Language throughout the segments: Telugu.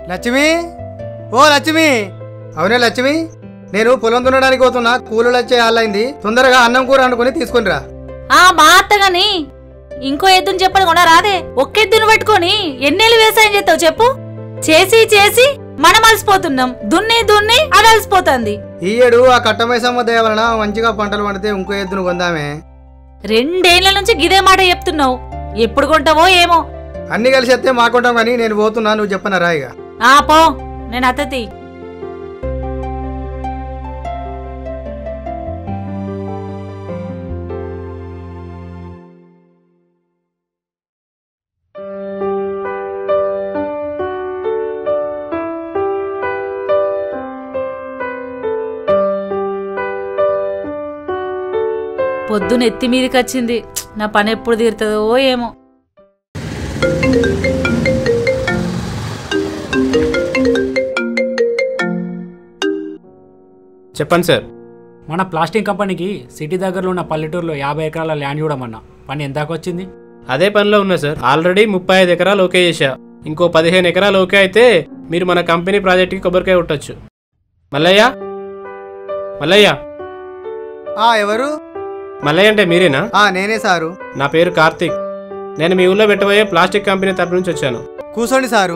లక్ష్మి ఓ లక్ష్మి అవునే లక్ష్మి నేను పొలం దున్నడానికి పోతున్నా కూలీలు వచ్చే ఆలైంది తొందరగా అన్నం కూర అనుకుని తీసుకునిరా ఆ మా అత్తగాని ఇంకో ఎద్దుని చెప్పడం కూడా రాదే ఒక్క ఎద్దును పెట్టుకొని ఎన్నేళ్ళు వ్యవసాయం చేస్తావు చెప్పు చేసి చేసి మనం అలసిపోతున్నాం దున్ని దున్ని అది అలసిపోతుంది ఈ ఏడు ఆ కట్టమైసమ్మ దయ వలన మంచిగా పంటలు పండితే ఇంకో ఎద్దును కొందామే రెండేళ్ల నుంచి గిదే మాట చెప్తున్నావు ఎప్పుడు కొంటావో ఏమో అన్ని కలిసి వస్తే మాకుంటాం కానీ నేను పోతున్నా నువ్వు చెప్పనరా ఇక ఆ పో నేను అత్తతి పొద్దున ఎత్తి మీదకి వచ్చింది నా పని ఎప్పుడు తీరుతుందో ఏమో చెప్పండి సార్ మన ప్లాస్టిక్ కంపెనీకి సిటీ దగ్గరలో ఉన్న పల్లెటూరులో యాభై ఎకరాల ల్యాండ్ ఇవ్వడమన్నా పని ఎంతకు వచ్చింది అదే పనిలో ఉన్నా సార్ ఆల్రెడీ ముప్పై ఐదు ఎకరాలు ఓకే చేశా ఇంకో పదిహేను ఎకరాలు ఓకే అయితే మీరు మన కంపెనీ ప్రాజెక్ట్కి కొబ్బరికాయ కొట్టచ్చు మల్లయ్య మల్లయ్య ఆ ఎవరు మల్లయ్య అంటే మీరేనా ఆ నేనే సారు నా పేరు కార్తీక్ నేను మీ ఊళ్ళో పెట్టబోయే ప్లాస్టిక్ కంపెనీ తరపు నుంచి వచ్చాను కూర్చోండి సారు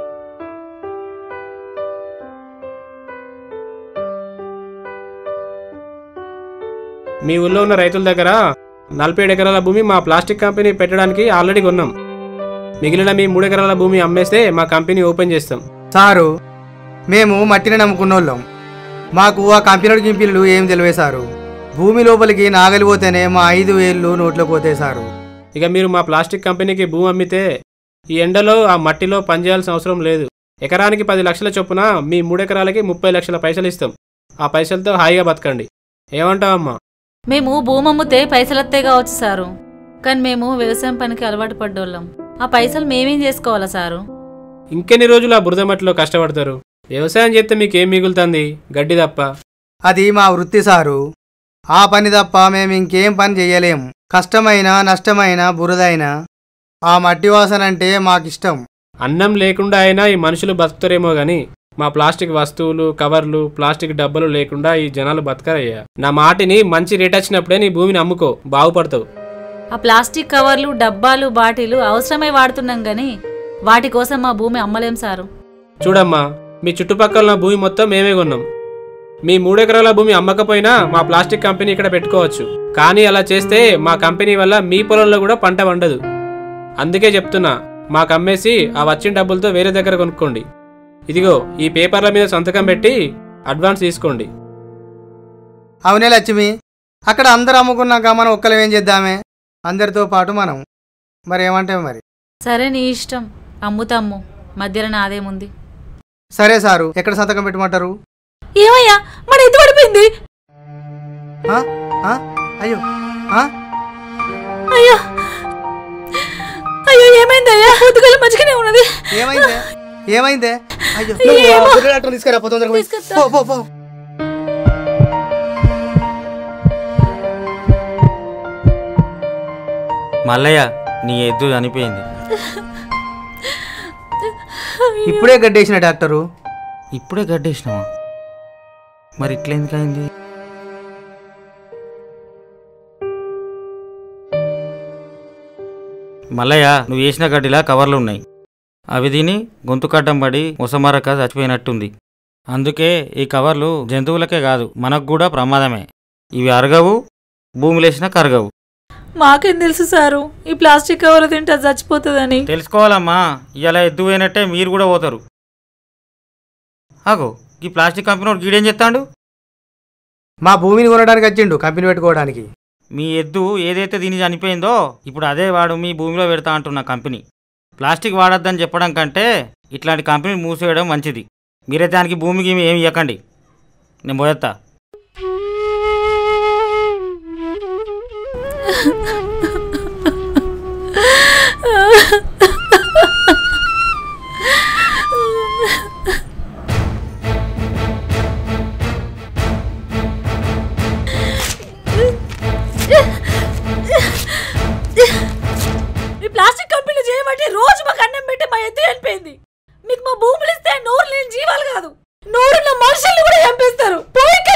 మీ ఊళ్ళో ఉన్న రైతుల దగ్గర నలభై ఏడు ఎకరాల భూమి మా ప్లాస్టిక్ కంపెనీ పెట్టడానికి ఆల్రెడీ కొన్నాం మిగిలిన మీ మూడు ఎకరాల భూమి అమ్మేస్తే మా కంపెనీ ఓపెన్ చేస్తాం సారు మేము మట్టిని నమ్ముకున్నోళ్ళం మాకు ఆ కంపెనీ గింపిళ్ళు ఏం తెలివే సారు భూమి లోపలికి నాగలి పోతేనే మా ఐదు వేళ్ళు నోట్లోకి పోతాయి సారు ఇక మీరు మా ప్లాస్టిక్ కంపెనీకి భూమి అమ్మితే ఈ ఎండలో ఆ మట్టిలో పనిచేయాల్సిన అవసరం లేదు ఎకరానికి పది లక్షల చొప్పున మీ మూడు ఎకరాలకి ముప్పై లక్షల పైసలు ఇస్తాం ఆ పైసలతో హాయిగా బతకండి ఏమంటావమ్మా మేము భూమి అమ్ముతే పైసలత్తే కావచ్చు సారు కానీ మేము వ్యవసాయం పనికి అలవాటు పడ్డోళ్ళం ఆ పైసలు మేమేం చేసుకోవాలా సారు ఇంకెన్ని రోజులు ఆ బురద మట్టిలో కష్టపడతారు వ్యవసాయం చేస్తే మీకు ఏం మిగులుతుంది గడ్డి తప్ప అది మా వృత్తి సారు ఆ పని తప్ప మేము ఇంకేం పని చెయ్యలేం కష్టమైన నష్టమైన బురదైన ఆ మట్టి వాసన అంటే మాకిష్టం అన్నం లేకుండా అయినా ఈ మనుషులు బతుకుతారేమో గాని మా ప్లాస్టిక్ వస్తువులు కవర్లు ప్లాస్టిక్ డబ్బలు లేకుండా ఈ జనాలు బతకరయ్యా నా మాటిని మంచి రేట్ వచ్చినప్పుడే నీ భూమిని అమ్ముకో బాగుపడతావు ఆ ప్లాస్టిక్ కవర్లు డబ్బాలు బాటిలు అవసరమై వాడుతున్నాం గాని వాటి కోసం మా భూమి అమ్మలేం సారు చూడమ్మా మీ చుట్టుపక్కల ఉన్న భూమి మొత్తం మేమే కొన్నాం మీ మూడెకరాల భూమి అమ్మకపోయినా మా ప్లాస్టిక్ కంపెనీ ఇక్కడ పెట్టుకోవచ్చు కానీ అలా చేస్తే మా కంపెనీ వల్ల మీ పొలంలో కూడా పంట పండదు అందుకే చెప్తున్నా మాకు అమ్మేసి ఆ వచ్చిన డబ్బులతో వేరే దగ్గర కొనుక్కోండి ఇదిగో ఈ పేపర్ల మీద సంతకం పెట్టి అడ్వాన్స్ తీసుకోండి అవునే లక్ష్మి అక్కడ అందరు అమ్ముకున్నాక మనం ఒక్కలం ఏం చేద్దామే అందరితో పాటు మనం మరి ఏమంటే మరి సరే నీ ఇష్టం అమ్ముతమ్ము మధ్యలో నాదేముంది సరే సారు ఎక్కడ సంతకం పెట్టమంటారు ఏమయ్యా మన ఎత్తు పడిపోయింది ఆ? ఆ? అయ్యో ఆ? అయ్యో అయ్యో ఏమైందయ్యా పొద్దుగల మంచిగానే ఉన్నది ఏమైందే ఏమైందే అయ్యో ఏమో. నువ్వు ఆ డాక్టర్ తీసుకురా పో తొందరగా పోయి. తీసుకొస్తా. పో పో పో మల్లయ్య నీ ఎద్దు చనిపోయింది ఇప్పుడే గడ్డేసిన డాక్టరు ఇప్పుడే గడ్డేసినావా మరి ఇట్లా ఎందుకైంది మల్లయ్య నువ్వు వేసిన గడ్డిలా కవర్లు ఉన్నాయి అవి తిని గొంతు కడ్డం పడి ముసమరక చచ్చిపోయినట్టుంది అందుకే ఈ కవర్లు జంతువులకే కాదు మనకు కూడా ప్రమాదమే ఇవి అరగవు భూమిలేసినా కరగవు మాకేం తెలుసు సారు ఈ ప్లాస్టిక్ కవర్ తింటే అది చచ్చిపోతుందని తెలుసుకోవాలమ్మా ఇలా ఎద్దు పోయినట్టే మీరు కూడా పోతారు ఆగో ఈ ప్లాస్టిక్ కంపెనీ వాడు గీడేం చెప్తాడు మా భూమిని కొనడానికి వచ్చిండు కంపెనీ పెట్టుకోవడానికి మీ ఎద్దు ఏదైతే దీని చనిపోయిందో ఇప్పుడు అదే వాడు మీ భూమిలో పెడతా అంటున్న కంపెనీ ప్లాస్టిక్ వాడొద్దని చెప్పడం కంటే ఇట్లాంటి కంపెనీ మూసేయడం మంచిది మీరే దానికి భూమికి ఏమి ఇవ్వకండి నేను పోయేస్తా మీ ప్లాస్టిక్ కంపెనీ చేయబట్టి రోజు మాకు అన్నం పెట్టి మా ఎద్దు చనిపోయింది మీకు మా భూములు ఇస్తే నోరు లేని జీవాలు కాదు నోరున్న మనుషుల్ని కూడా చంపేస్తారు పోయి